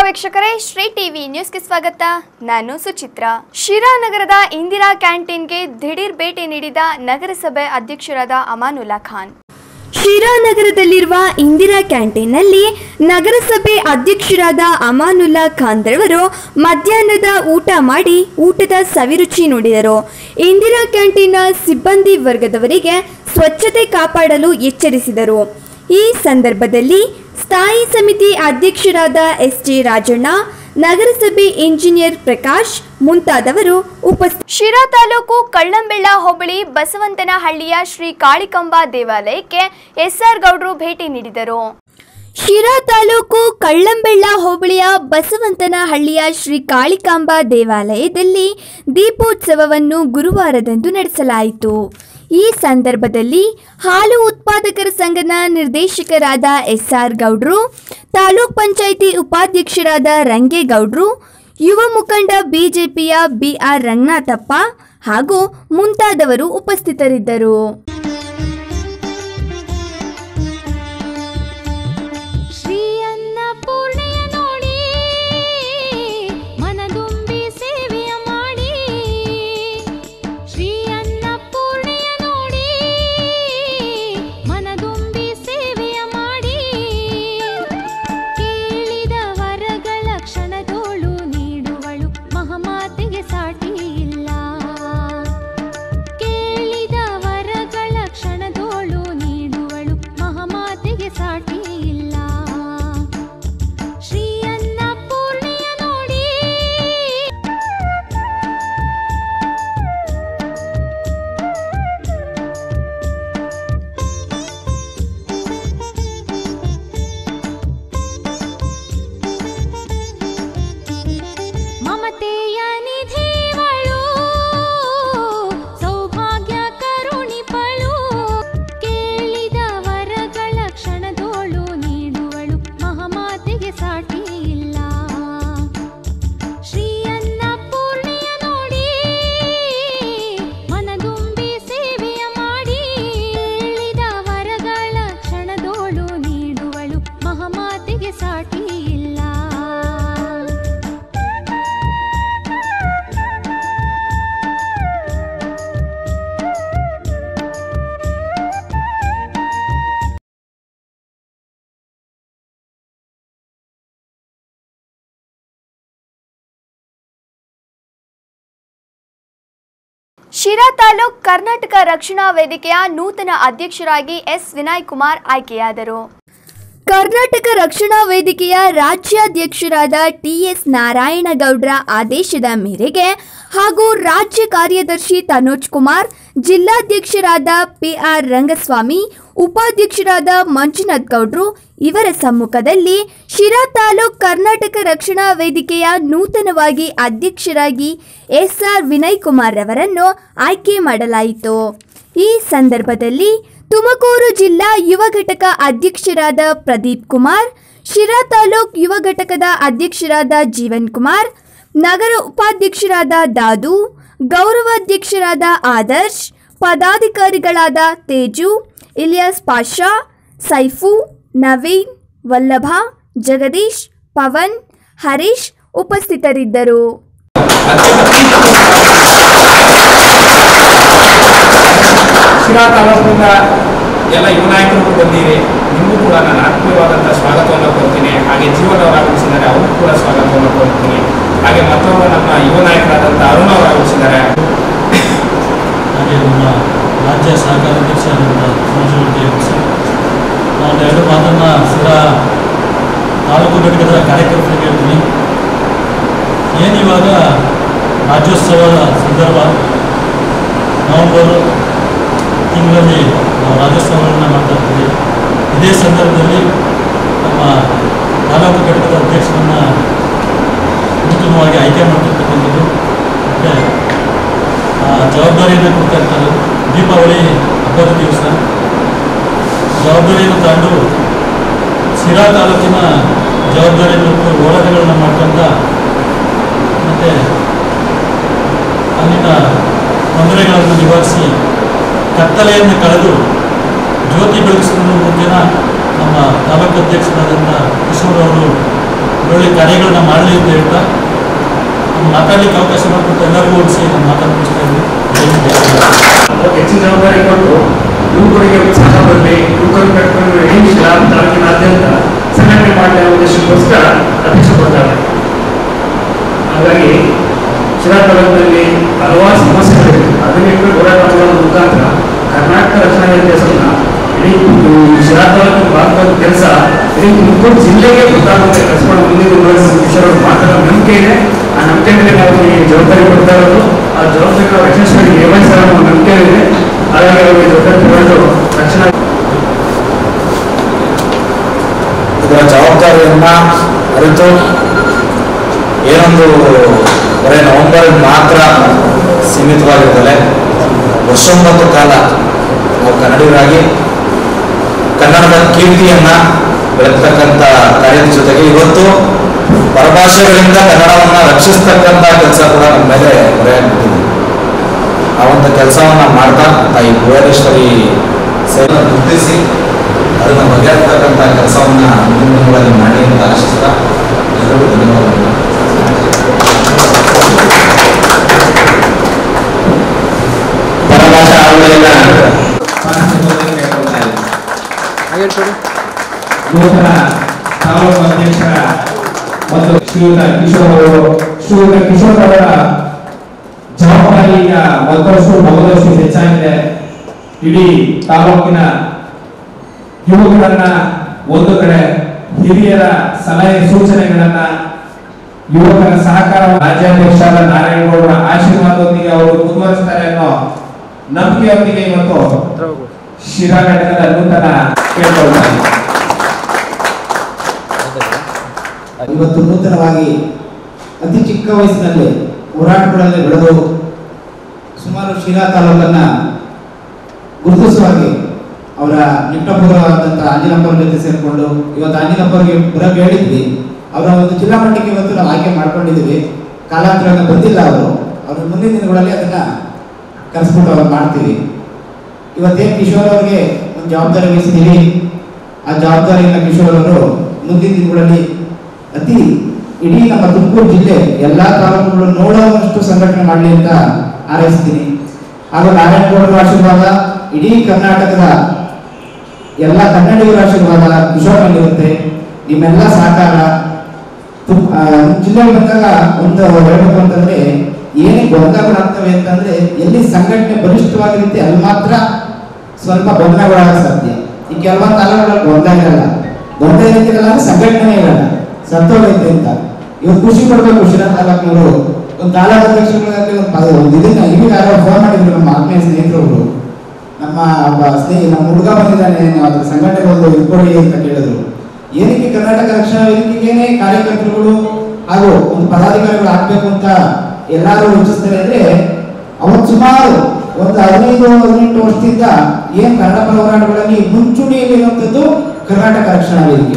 ವೀಕ್ಷಕರೇ ಶ್ರೀ ಟಿವಿ ನ್ಯೂಸ್ಗೆ ಸ್ವಾಗತ ನಾನು ಸುಚಿತ್ರ ಶಿರಾನಗರದ ಇಂದಿರಾ ಕ್ಯಾಂಟೀನ್ಗೆ ದಿಢೀರ್ ಭೇಟಿ ನೀಡಿದ ನಗರಸಭೆ ಅಧ್ಯಕ್ಷರಾದ ಅಮಾನುಲ್ಲಾ ಖಾನ್ ಶಿರಾನಗರದಲ್ಲಿರುವ ಇಂದಿರಾ ಕ್ಯಾಂಟೀನ್ನಲ್ಲಿ ನಗರಸಭೆ ಅಧ್ಯಕ್ಷರಾದ ಅಮಾನುಲ್ಲಾ ಖಾನ್ ರವರು ಮಧ್ಯಾಹ್ನದ ಊಟ ಮಾಡಿ ಊಟದ ಸವಿರುಚಿ ನೋಡಿದರು ಇಂದಿರಾ ಕ್ಯಾಂಟೀನ್ನ ಸಿಬ್ಬಂದಿ ವರ್ಗದವರಿಗೆ ಸ್ವಚ್ಛತೆ ಕಾಪಾಡಲು ಎಚ್ಚರಿಸಿದರು ಈ ಸಂದರ್ಭದಲ್ಲಿ ಸ್ಥಾಯಿ ಸಮಿತಿ ಅಧ್ಯಕ್ಷರಾದ ಎಸ್ ಜೆ ರಾಜಣ್ಣ ನಗರಸಭೆ ಇಂಜಿನಿಯರ್ ಪ್ರಕಾಶ್ ಮುಂತಾದವರು ಉಪಸ್ಥಿತ ಶಿರಾ ತಾಲೂಕು ಕಳ್ಳಂಬೆಳ್ಳ ಹೋಬಳಿ ಬಸವಂತನಹಳ್ಳಿಯ ಶ್ರೀ ಕಾಳಿಕಂಬ ದೇವಾಲಯಕ್ಕೆ ಎಸ್ಆರ್ ಗೌಡ್ರು ಭೇಟಿ ನೀಡಿದರು ಶಿರಾ ತಾಲೂಕು ಕಳ್ಳಂಬೆಳ್ಳ ಹೋಬಳಿಯ ಬಸವಂತನಹಳ್ಳಿಯ ಶ್ರೀ ಕಾಳಿಕಾಂಬಾ ದೇವಾಲಯದಲ್ಲಿ ದೀಪೋತ್ಸವವನ್ನು ಗುರುವಾರದಂದು ನಡೆಸಲಾಯಿತು ಈ ಸಂದರ್ಭದಲ್ಲಿ ಹಾಲು ಉತ್ಪಾದಕರ ಸಂಘದ ನಿರ್ದೇಶಕರಾದ ಎಸ್ಆರ್ ಗೌಡ್ರು ತಾಲೂಕ್ ಪಂಚಾಯಿತಿ ಉಪಾಧ್ಯಕ್ಷರಾದ ರಂಗೇಗೌಡ್ರು ಯುವ ಮುಖಂಡ ಬಿಜೆಪಿಯ ಬಿಆರ್ ರಂಗನಾಥಪ್ಪ ಹಾಗೂ ಮುಂತಾದವರು ಉಪಸ್ಥಿತರಿದ್ದರು ಶ್ರೀ ಅನ್ನಪೂರ್ಣೆಯ ನೋಡಿ ಮನದುಂಬಿ ಸೇವೆಯ ಮಾಡಿ ಶ್ರೀ ಅನ್ನಪೂರ್ಣೆಯ ನೋಡಿ ಮನದುಂಬಿ ಸೇವೆಯ ಮಾಡಿ ಕೇಳಿದ ವರಗಳ ಕ್ಷಣದೋಳು ನೀಡುವಳು ಮಹಾಮಾತೆಗೆ ಸಾಟಿ ಇಲ್ಲ ಕೇಳಿದ ವರಗಳ ಕ್ಷಣದೋಳು ನೀಡುವಳು ಮಹಾಮಾತೆಗೆ ಸಾಟಿ ಇಲ್ಲ ಶ್ರೀ ಅನ್ನಪೂರ್ಣೆಯ ನೋಡಿ ಮಮತೆಯ ನಿಧಿವಳು ಸೌಭಾಗ್ಯ ಕರುಣಿಪಳು ಕೇಳಿದ ವರಗಳ ಕ್ಷಣದೋಳು ನೀಡುವಳು ಮಹಾಮಾತೆಗೆ ಸಾಟಿ ಇಲ್ಲ ಶ್ರೀ ಅನ್ನಪೂರ್ಣೆಯ ನೋಡಿ ಮನದುಂಬಿ ಸೇವೆಯ ಮಾಡಿ ಕೇಳಿದ ವರಗಳ ಕ್ಷಣದೋಳು ನೀಡುವಳು ಮಹಾಮಾತೆಗೆ ಸಾಟಿ ಇಲ್ಲ ಶಿರಾ ತಾಲೂಕ್ ಕರ್ನಾಟಕ ರಕ್ಷಣಾ ವೇದಿಕೆಯ ನೂತನ ಅಧ್ಯಕ್ಷರಾಗಿ ಎಸ್ ವಿನಯ್ ಕುಮಾರ್ ಆಯ್ಕೆಯಾದರು ಕರ್ನಾಟಕ ರಕ್ಷಣಾ ವೇದಿಕೆಯ ರಾಜ್ಯಾಧ್ಯಕ್ಷರಾದ ಟಿಎಸ್ ನಾರಾಯಣಗೌಡ್ರ ಆದೇಶದ ಮೇರೆಗೆ ಹಾಗೂ ರಾಜ್ಯ ಕಾರ್ಯದರ್ಶಿ ತನೋಜ್ ಕುಮಾರ್ ಜಿಲ್ಲಾಧ್ಯಕ್ಷರಾದ ಪಿಆರ್ ರಂಗಸ್ವಾಮಿ ಉಪಾಧ್ಯಕ್ಷರಾದ ಮಂಜುನಾಥ್ ಗೌಡ್ರು ಇವರ ಸಮ್ಮುಖದಲ್ಲಿ ಶಿರಾ ತಾಲೂಕ್ ಕರ್ನಾಟಕ ರಕ್ಷಣಾ ವೇದಿಕೆಯ ನೂತನವಾಗಿ ಅಧ್ಯಕ್ಷರಾಗಿ ಎಸ್ಆರ್ ವಿನಯ್ ಕುಮಾರ್ ರವರನ್ನು ಆಯ್ಕೆ ಮಾಡಲಾಯಿತು ಈ ಸಂದರ್ಭದಲ್ಲಿ ತುಮಕೂರು ಜಿಲ್ಲಾ ಯುವ ಘಟಕ ಅಧ್ಯಕ್ಷರಾದ ಪ್ರದೀಪ್ ಕುಮಾರ್ ಶಿರಾ ತಾಲೂಕ್ ಯುವ ಘಟಕದ ಅಧ್ಯಕ್ಷರಾದ ಜೀವನ್ ಕುಮಾರ್ ನಗರ ಉಪಾಧ್ಯಕ್ಷರಾದ ದಾದು ಗೌರವಾಧ್ಯಕ್ಷರಾದ ಆದರ್ಶ್ ಪದಾಧಿಕಾರಿಗಳಾದ ತೇಜು ಇಲಿಯಾಸ್ ಪಾಷಾ ಸೈಫು ನವೀನ್ ವಲ್ಲಭ ಜಗದೀಶ್ ಪವನ್ ಹರೀಶ್ ಉಪಸ್ಥಿತರಿದ್ದರು ಶಿರಾ ತಾಲೂಕಿನಿಂದ ಎಲ್ಲ ಯುವ ನಾಯಕರು ಬಂದಿರಿ ನಿಮಗೂ ಕೂಡ ನಾನು ಆತ್ಮೀಯವಾದಂಥ ಸ್ವಾಗತವನ್ನು ಕೊಡ್ತೀನಿ ಹಾಗೆ ಜೀವನ ಅವರು ಆಗಮಿಸಿದ್ದಾರೆ ಅವ್ರಿಗೂ ಕೂಡ ಸ್ವಾಗತವನ್ನು ಕೊಡ್ತೀನಿ ಹಾಗೆ ಮತ್ತೊಬ್ಬ ನಮ್ಮ ಯುವ ನಾಯಕರಾದಂಥ ಅರುಣ್ ಅವರು ಆಗಮಿಸಿದ್ದಾರೆ ಹಾಗೆ ನಮ್ಮ ರಾಜ್ಯ ಸಹಕಾರ ಅಧ್ಯಕ್ಷರಾದಂಥ ಮಂಜುಮೂರ್ತಿ ಅವರು ಸರ್ ನಾನು ಎರಡು ಮಾತನ್ನು ಸಿರಾ ತಾಲೂಕು ಘಟಕದ ಕಾರ್ಯಕರ್ತರಿಗೆ ಹೇಳ್ತೀನಿ ಏನು ಇವಾಗ ರಾಜ್ಯೋತ್ಸವದ ಸಂದರ್ಭ ನವೆಂಬರ್ ತಿಂಗಳಲ್ಲಿ ನಾವು ರಾಜ್ಯೋತ್ಸವವನ್ನು ಮಾಡ್ತಾ ಇರ್ತೀವಿ ಇದೇ ಸಂದರ್ಭದಲ್ಲಿ ನಮ್ಮ ತಾಲೂಕು ಘಟಕದ ಅಧ್ಯಕ್ಷರನ್ನು ನೂತನವಾಗಿ ಆಯ್ಕೆ ಮಾಡ್ತಿರ್ತಕ್ಕಂಥದ್ದು ಮತ್ತು ಆ ಜವಾಬ್ದಾರಿಯನ್ನು ಕೊಡ್ತಾ ಇರ್ತಾರೆ ದೀಪಾವಳಿ ಹಬ್ಬದ ದಿವಸ ಜವಾಬ್ದಾರಿಯನ್ನು ತಗೊಂಡು ಸಿರಾ ತಾಲೂಕಿನ ಜವಾಬ್ದಾರಿಯನ್ನು ಹೊತ್ತು ಹೋರಾಟಗಳನ್ನು ಮಾಡ್ಕೊಂತ ಮತ್ತು ಅಲ್ಲಿನ ತೊಂದರೆಗಳನ್ನು ನಿವಾರಿಸಿ ಕತ್ತಲೆಯನ್ನು ಕಳೆದು ಜ್ಯೋತಿ ಬೆಳಗಿಸುವ ಮುಖೇನ ನಮ್ಮ ತಾಲೂಕು ಅಧ್ಯಕ್ಷರಾದಂಥ ಕಿಶೋರ್ ಅವರು ಒಳ್ಳೊಳ್ಳೆ ಕಾರ್ಯಗಳನ್ನ ಮಾಡಲಿ ಅಂತ ಹೇಳ್ತಾ ಮಾತಾಡ್ಲಿಕ್ಕೆ ಅವಕಾಶ ಮಾಡಿಕೊಟ್ಟು ಎಲ್ಲರಿಗೂ ಓಡಿಸಿ ನಾನು ಮಾತಾಡ್ತಾ ಇದ್ದೀನಿ ಅವ್ರಿಗೆ ಹೆಚ್ಚಿನ ಜವಾಬ್ದಾರಿ ಕೊಟ್ಟು ಯುವಕರಿಗೆ ಉತ್ಸಾಹ ಬರಲಿ ಯುವಕರು ಕಟ್ಕೊಂಡು ಇಡೀ ಶಿರಾ ತಾಲೂಕಿನಾದ್ಯಂತ ಸಂಘಟನೆ ಮಾಡಲಿ ಅನ್ನೋ ಉದ್ದೇಶಕ್ಕೋಸ್ಕರ ಅಧ್ಯಕ್ಷ ಕೊಡ್ತಾರೆ ಹಾಗಾಗಿ ಶಿರಾ ತಾಲೂಕಿನಲ್ಲಿ ಹಲವಾರು ಸಮಸ್ಯೆಗಳಿವೆ ಅದನ್ನ ಇಟ್ಟು ಹೋರಾಟ ಮಾಡೋದ್ರ ಮುಖಾಂತರ ಕರ್ನಾಟಕ ರಕ್ಷಣಾ ವ್ಯತ್ಯಾಸವನ್ನ ಇಡೀ ಈ ಶಿರಾ ತಾಲೂಕಿನ ಭಾಗದ ಕೆಲಸ ಇಡೀ ತುಮಕೂರು ಜಿಲ್ಲೆಗೆ ಗೊತ್ತಾಗುತ್ತೆ ಕಲಿಸ್ಕೊಂಡು ಮುಂದಿನ ದಿನಗಳಲ್ಲಿ ವಿಷಯಗಳು ಮಾತ್ರ ನಂಬಿಕೆ ಇದೆ ಆ ನಂಬಿಕೆ ಮೇಲೆ ನಾವು ಈ ಜವಾಬ್ದಾರಿ ಕೊಡ್ತಾ ಇರೋದು ಆ ಜವಾಬ್ದಾರಿ ನಾವು ಯಶಸ್ವಿಯಾಗಿ ನಿರ್ವಹಿಸಲು ಅನ್ನೋ ನಂಬಿಕೆ ಇದೆ ಹಾಗಾಗಿ ಅವರಿಗೆ ಜವಾಬ್ದಾರಿ ತಗೊಂಡು ರಕ್ಷಣಾ ಇದರ ಜವಾಬ್ದಾರಿಯನ್ನ ಅರಿತು ಏನೊಂದು ಬರೀ ನವೆಂಬರ್ ಮಾತ್ರ ಸೀಮಿತವಾಗಿರ್ತದೆ ವರ್ಷೊಂಬತ್ತು ಕಾಲ ನಾವು ಕನ್ನಡಿಗರಾಗಿ ಕನ್ನಡದ ಕೀರ್ತಿಯನ್ನ ಬೆಳೆಸ್ತಕ್ಕಂಥ ಕಾರ್ಯದ ಜೊತೆಗೆ ಇವತ್ತು ಪರಭಾಷೆಗಳಿಂದ ಕನ್ನಡವನ್ನ ರಕ್ಷಿಸ್ತಕ್ಕಂಥ ಕೆಲಸ ಕೂಡ ನಮ್ಮ ಮೇಲೆ ಹೊರೆಯಾಗ್ಬಿಟ್ಟಿದೆ ಆ ಒಂದು ಕೆಲಸವನ್ನ ಮಾಡ್ತಾ ತಾಯಿ ಭುವನೇಶ್ವರಿ ಸೇವೆ ಗುರುತಿಸಿ ಅದನ್ನು ಬಗೆಹರಿಸ್ತಕ್ಕಂಥ ಕೆಲಸವನ್ನ ಮುಂದಿನ ದಿನಗಳಲ್ಲಿ ಮಾಡಿ ಅಂತ ಆಶಿಸ್ತಾ ಎಲ್ಲರಿಗೂ ಧನ್ಯವಾದಗಳು ಪರಭಾಷಾ ಆವರಣೆಯನ್ನ ನೂತನ ತಾಲೂಕು ಅಧ್ಯಕ್ಷರ ಮತ್ತು ಶ್ರೀಯುತ ಕಿಶೋರ್ ಅವರು ಶ್ರೀಯುತ ಕಿಶೋರ್ ಅವರ ಜವಾಬ್ದಾರಿ ಈಗ ಒಂದಷ್ಟು ಮಗದಷ್ಟು ಹೆಚ್ಚಾಗಿದೆ ಇಡೀ ತಾಲೂಕಿನ ಯುವಕರನ್ನ ಒಂದು ಕಡೆ ಹಿರಿಯರ ಸಲಹೆ ಸೂಚನೆಗಳನ್ನ ಯುವಕರ ಸಹಕಾರ ರಾಜ್ಯಾಧ್ಯಕ್ಷರಾದ ನಾರಾಯಣಗೌಡರ ಆಶೀರ್ವಾದದೊಂದಿಗೆ ಅವರು ಮುಂದುವರಿಸ್ತಾರೆ ಅನ್ನೋ ನಂಬಿಕೆಯೊಂದಿಗೆ ಇವತ್ತು ಶಿರಾ ಘಟಕದ ನೂತನ ಕೇಳ್ಕೊಳ್ತಾರೆ ಇವತ್ತು ನೂತನವಾಗಿ ಅತಿ ಚಿಕ್ಕ ವಯಸ್ಸಿನಲ್ಲಿ ಹೋರಾಟಗಳಲ್ಲಿ ಬೆಳೆದು ಸುಮಾರು ಶಿರಾ ತಾಲೂಕನ್ನ ಗುರುತಿಸುವಾಗಿ ಅವರ ನಿಟ್ಟಪೂರ್ವವಾದಂತಹ ಆಂಜನಪ್ಪರ ಜೊತೆ ಸೇರಿಕೊಂಡು ಇವತ್ತು ಆಂಜನಪ್ಪರಿಗೆ ಬರೋಕೆ ಹೇಳಿದ್ವಿ ಅವರ ಒಂದು ಜಿಲ್ಲಾ ಮಟ್ಟಕ್ಕೆ ಇವತ್ತು ನಾವು ಆಯ್ಕೆ ಮಾಡ್ಕೊಂಡಿದ್ದೀವಿ ಕಾಲಾಂತರ ಬಂದಿಲ್ಲ ಅವರು ಅವರು ಮುಂದಿನ ದಿನಗಳಲ್ಲಿ ಅದನ್ನ ಕರೆಸ್ಬಿಟ್ಟು ಅವ್ರು ಮಾಡ್ತೀವಿ ಇವತ್ತೇನು ಕಿಶೋರ್ ಅವರಿಗೆ ಒಂದು ಜವಾಬ್ದಾರಿ ವಹಿಸಿದ್ದೀವಿ ಆ ಜವಾಬ್ದಾರಿಯಿಂದ ಕಿಶೋರ್ ಅವರು ಮುಂದಿನ ದಿನಗಳಲ್ಲಿ ಅತಿ ಇಡೀ ನಮ್ಮ ತುಮಕೂರು ಜಿಲ್ಲೆ ಎಲ್ಲಾ ತಾಲೂಕುಗಳು ನೋಡುವಷ್ಟು ಸಂಘಟನೆ ಮಾಡಲಿ ಅಂತ ಹಾರೈಸ್ತೀನಿ ಹಾಗೂ ನಾರಾಯಣಗೌಡರ ಆಶೀರ್ವಾದ ಇಡೀ ಕರ್ನಾಟಕದ ಎಲ್ಲ ಕನ್ನಡಿಗರ ಆಶೀರ್ವಾದ ಕಿಶೋರ್ ಮೇಲಿರುತ್ತೆ ನಿಮ್ಮೆಲ್ಲ ಸಹಕಾರ ತುಮ್- ಆ, ಜಿಲ್ಲೆಗೆ ಬಂದಾಗ ಒಂದು ಹೇಳ್ಬೇಕು ಅಂತಂದ್ರೆ ಏನೇ ಗೊಂದಲಗಳಾಗ್ತವೆ ಅಂತಂದ್ರೆ ಎಲ್ಲಿ ಸಂಘಟನೆ ಬಲಿಷ್ಠವಾಗಿರುತ್ತೆ ಅಲ್ಲಿ ಮಾತ್ರ ಸ್ವಲ್ಪ ಗೊಂದಲಗಳಾಗ ಸಾಧ್ಯ ಈ ಕೆಲವೊಂದು ತಾಲೂಕುಗಳಲ್ಲಿ ಗೊಂದಲ ಇರಲ್ಲ ಗೊಂದಲ ಇರಲ್ಲ ಅಂದ್ರೆ ಸಂಘಟನೆ ಇರಲ್ಲ ಸತ್ತೋಗೈತೆ ಅಂತ ಇವತ್ತು ಖುಷಿ ಪಡ್ಬೇಕು ಶಿರಾ ತಾಲೂಕಿನವರು ಒಂದು ತಾಲೂಕು ಅಧ್ಯಕ್ಷರುಗಳಲ್ಲಿ ಒಂದು ಪದ- ಒಂದು ಇದನ್ನ ಈಗ ಯಾರೋ ಫೋನ್ ಮಾಡಿದ್ರು ನಮ್ಮ ಆತ್ಮೀಯ ಸ್ನೇಹಿತರು ನಮ್ಮ ಒಬ್ಬ ಸ್ನೇಹಿ ನಮ್ಮ ಹುಡುಗ ಬಂದಿದ್ದಾನೆ ನೀವು ಅದ್ರ ಸಂಘಟನೆ ಒಂದು ಇಟ್ಕೊಳ್ಳಿ ಅಂತ ಕೇಳಿದ್ರು ಏನಕ್ಕೆ ಕರ್ನಾಟಕ ರಕ್ಷಣಾ ವೇದಿಕೆಗೇನೆ ಕಾರ್ಯಕರ್ತರುಗಳು ಹಾಗೂ ಒಂದು ಪದಾಧಿಕಾರಿಗಳು ಆಗ್ಬೇಕು ಅಂತ ಎಲ್ಲರೂ ಯೋಚಿಸ್ತಾರೆ ಅಂದ್ರೆ ಅವತ್ತು ಸುಮಾರು ಒಂದು ಹದಿನೈದು ಹದಿನೆಂಟು ವರ್ಷದಿಂದ ಏನ್ ಕನ್ನಡ ಪರ ಹೋರಾಟಗಳಲ್ಲಿ ಮುಂಚೂಣಿಯಲ್ಲಿ ಇರುವಂತದ್ದು ಕರ್ನಾಟಕ ರಕ್ಷಣಾ ವೇದಿಕೆ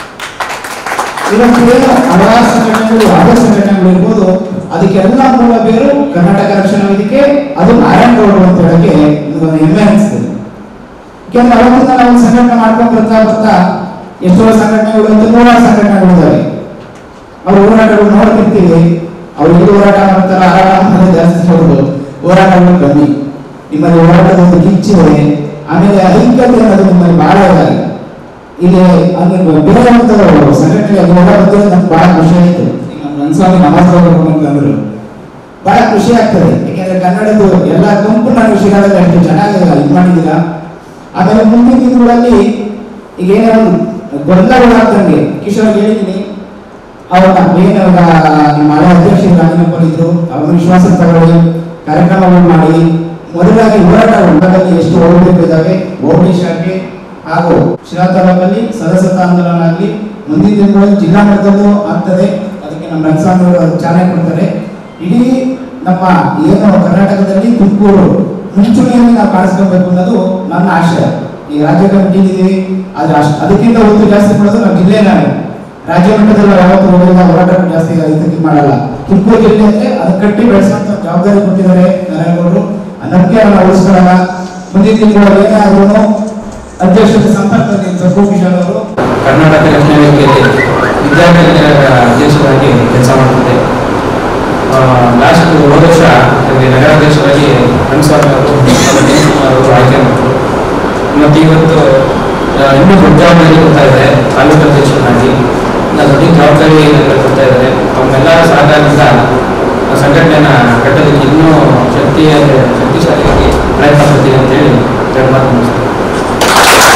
ಇವತ್ತೇನು ಹಲವಾರು ಸಂಘಟನೆಗಳು ಯಾವುದೇ ಸಂಘಟನೆಗಳು ಇರ್ಬೋದು ಅದಕ್ಕೆಲ್ಲ ಮೂಲ ಬೇರು ಕರ್ನಾಟಕ ರಕ್ಷಣಾ ವೇದಿಕೆ ಅದು ನಾರಾಯಣಗೌಡರು ಅಂತ ಹೇಳಕ್ಕೆ ನನಗೊಂದು ಹೆಮ್ಮೆ ಅನಿಸ್ತದೆ ಯಾಕೆಂದ್ರೆ ಅವತ್ತಿಂದ ನಾವು ಒಂದು ಸಂಘಟನೆ ಮಾಡ್ಕೊಂಡು ಬರ್ತಾ ಬರ್ತಾ ಎಷ್ಟೋ ಸಂಘಟನೆಗಳು ಅಂತ ನೂರಾರು ಸಂಘಟನೆಗಳು ಇದಾವೆ ಅವ್ರ ಹೋರಾಟಗಳು ನೋಡ್ತಿರ್ತೀವಿ ಅವ್ರು ಎಲ್ಲಿ ಹೋರಾಟ ಮಾಡ್ತಾರ ಆರಾಟ ಮಾಡೋದು ಜಾಸ್ತಿ ನೋಡುದು ಹೋರಾಟಗಳು ಕಮ್ಮಿ ನಿಮ್ಮಲ್ಲಿ ಹೋರಾಟದ ಒಂದು ಕಿಚ್ಚಿದೆ ಆಮೇಲೆ ಐಕ್ಯತೆ ಅನ್ನೋದು ನಿಮ್ಮಲ್ಲಿ ಬಹಳ ಇದಾವೆ ಇಲ್ಲಿ ಅಂದ್ರೆ ಬೇರೆ ಒಂದು ಸಂಘಟನೆ ಅದು ಹೋರಾಟ ಬಂದಿರೋದು ನಮ್ಗೆ ಬಹಳ ಖುಷಿ ಆಯ್ತು ಈಗ ನಮ್ಮ ರಂಗಸ್ವಾಮಿ ನಮಾಜ್ ಹೋಗ್ಬೇಕು ಅಂತಂದ್ರು ಬಹಳ ಖುಷಿ ಆಗ್ತದೆ ಯಾಕೆಂದ್ರೆ ಕನ್ನಡದ್ದು ಎಲ್ಲ ಗುಂಪು ನಾನು ಶಿರಾದಲ್ಲಿ ಅಷ್ಟು ಚೆನ್ನಾಗಿ ಇದು ಮಾಡಿದ್ದೀರಾ ಆಮೇಲೆ ಮುಂದಿನ ದಿನಗಳಲ್ಲಿ ಈಗ ಏನೋ ಒಂದು ಗೊಂದಲಗಳಾಗ್ದಂಗೆ ಕಿಶೋರ್ ಹೇಳಿದ್ದೀನಿ ಅವ್ರನ್ನ ಏನು ನಿಮ್ಮ ಹಳೆ ಅಧ್ಯಕ್ಷರು ರಾಜೀನಾಮೆ ಇದ್ರು ಅವ್ರ ವಿಶ್ವಾಸ ತಗೊಳ್ಳಿ ಕಾರ್ಯಕ್ರಮಗಳು ಮಾಡಿ ಮೊದಲಾಗಿ ಹೋರಾಟ ಉಂಟಾದಲ್ಲಿ ಎಷ್ಟು ಹೋಗ್ಬೇಕು ಇದಾವೆ ಹೋಬಳಿ ಶಾಖೆ ಹಾಗೂ ಶಿರಾ ತಾಲೂಕಲ್ಲಿ ಸದಸ್ಯತಾ ಆಂದೋಲನ ಆಗಲಿ ಮುಂದಿನ ದಿನಗಳಲ್ಲಿ ಜಿಲ್ಲಾ ಮಟ್ಟದಲ್ಲೂ ಆಗ್ತದೆ ಅದಕ್ಕೆ ನಮ್ಮ ರಂಗಸ್ವಾಮಿ ಅವರು ಅದಕ್ಕೆ ಚಾಲನೆ ಕೊಡ್ತಾರೆ ಇಡೀ ನಮ್ಮ ಏನು ಕರ್ನಾಟಕದಲ್ಲಿ ತುಮಕೂರು ಮುಂಚೂಣಿಯಲ್ಲಿ ನಾವು ಕಾಣಿಸ್ಕೊಳ್ಬೇಕು ಅನ್ನೋದು ನನ್ನ ಆಶಯ ಈ ರಾಜ್ಯ ಕಮಿಟಿ ಇದೀವಿ ಆದ್ರೆ ಅಷ್ಟ್ ಅದಕ್ಕಿಂತ ಒತ್ತು ಜಾಸ್ತಿ ಕೊಡೋದು ನಮ್ಮ ಜಿಲ್ಲೆ ನಾವೇ ರಾಜ್ಯ ಮಟ್ಟದಲ್ಲಿ ನಾವು ಯಾವತ್ತೂ ಹೋಗೋದಿಲ್ಲ ಹೋರಾಟ ಜಾಸ್ತಿ ಇದಕ್ಕೆ ಮಾಡಲ್ಲ ತುಮಕೂರು ಜಿಲ್ಲೆ ಅಂದ್ರೆ ಅದನ್ನ ಕಟ್ಟಿ ಬೆಳೆಸುವಂತ ಜವಾಬ್ದಾರಿ ಕೊಟ್ಟಿದ್ದಾರೆ ನಾರಾಯಣಗೌಡರು ಆ ನಂಬಿಕೆ ನಾವು ಉಳಿಸ್ಕೊಳ್ಳೋಣ ಮುಂದಿನ ದಿನಗಳಲ್ಲಿ ಏನಾದ್ರೂ ಅಧ್ಯಕ್ಷರ ಸಂಪರ್ಕದಲ್ಲಿ ಗೋಪಿಶಾಲ್ ಅವರು ಕರ್ನಾಟಕ ರಕ್ಷಣಾ ವೇದಿಕೆಯಲ್ಲಿ ವಿದ್ಯಾರ್ಥಿಗಳ ಅಧ್ಯಕ್ಷರಾಗಿ ಕೆಲಸ ಮಾಡ್ತಿದ್ದೆ ಲಾಸ್ಟ್ ಹೋದ ವರ್ಷ ನನಗೆ ನಗರಾಧ್ಯಕ್ಷರಾಗಿ ರಂಗಸ್ವಾಮಿ ಅವರು ಮತ್ತು ದಿನೇಶ್ ಕುಮಾರ್ ಅವರು ಆಯ್ಕೆ ಮಾಡಿದ್ರು ಮತ್ತು ಇವತ್ತು ಆ, ಇನ್ನೂ ದೊಡ್ಡ ಜವಾಬ್ದಾರಿ ಕೊಡ್ತಾ ಇದ್ದಾರೆ ತಾಲೂಕು ಅಧ್ಯಕ್ಷರಾಗಿ ನಾನು ದೊಡ್ಡ ಜವಾಬ್ದಾರಿ ನನಗೆ ಕೊಡ್ತಾ ಇದ್ದಾರೆ ಅವನ್ನೆಲ್ಲರ ಸಹಕಾರದಿಂದ ಆ ಸಂಘಟನೆನ ಕಟ್ಟೋದಕ್ಕೆ ಇನ್ನೂ ಶಕ್ತಿಯ ಶಕ್ತಿಶಾಲಿಯಾಗಿ ಪ್ರಯತ್ನ ಪಡ್ತೀನಿ ಅಂತೇಳಿ ಎರಡು ಮಾತು ಮುಗಿಸ್ತೀನಿ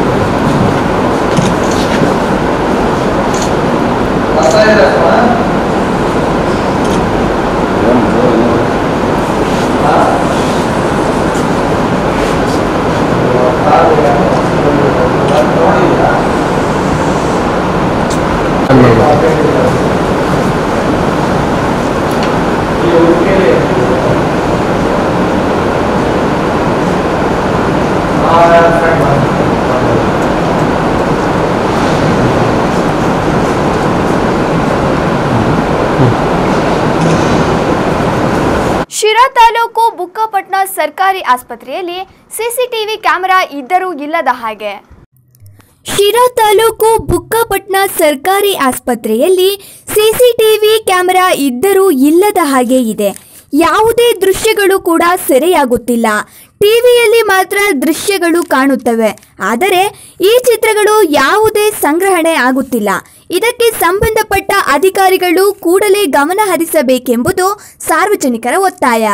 ಶಿರಾ ತಾಲೂಕು ಬುಕ್ಕಾಪಟ್ನ ಸರ್ಕಾರಿ ಆಸ್ಪತ್ರೆಯಲ್ಲಿ ಸಿಸಿಟಿವಿ ಕ್ಯಾಮೆರಾ ಇದ್ದರೂ ಇಲ್ಲದ ಹಾಗೆ ಶಿರಾ ತಾಲೂಕು ಬುಕ್ಕಾಪಟ್ನ ಸರ್ಕಾರಿ ಆಸ್ಪತ್ರೆಯಲ್ಲಿ ಸಿಸಿಟಿವಿ ಕ್ಯಾಮೆರಾ ಇದ್ದರೂ ಇಲ್ಲದ ಹಾಗೆ ಇದೆ ಯಾವುದೇ ದೃಶ್ಯಗಳು ಕೂಡ ಸೆರೆಯಾಗುತ್ತಿಲ್ಲ ಟಿವಿಯಲ್ಲಿ ಮಾತ್ರ ದೃಶ್ಯಗಳು ಕಾಣುತ್ತವೆ ಆದರೆ ಈ ಚಿತ್ರಗಳು ಯಾವುದೇ ಸಂಗ್ರಹಣೆ ಆಗುತ್ತಿಲ್ಲ ಇದಕ್ಕೆ ಸಂಬಂಧಪಟ್ಟ ಅಧಿಕಾರಿಗಳು ಕೂಡಲೇ ಗಮನ ಹರಿಸಬೇಕೆಂಬುದು ಸಾರ್ವಜನಿಕರ ಒತ್ತಾಯ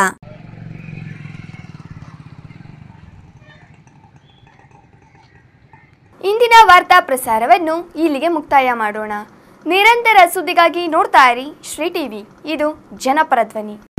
ಇಂದಿನ ವಾರ್ತಾ ಪ್ರಸಾರವನ್ನು ಇಲ್ಲಿಗೆ ಮುಕ್ತಾಯ ಮಾಡೋಣ ನಿರಂತರ ಸುದ್ದಿಗಾಗಿ ನೋಡ್ತಾ ಇರಿ ಶ್ರೀ ಟಿವಿ ಇದು ಜನಪರ ಧ್ವನಿ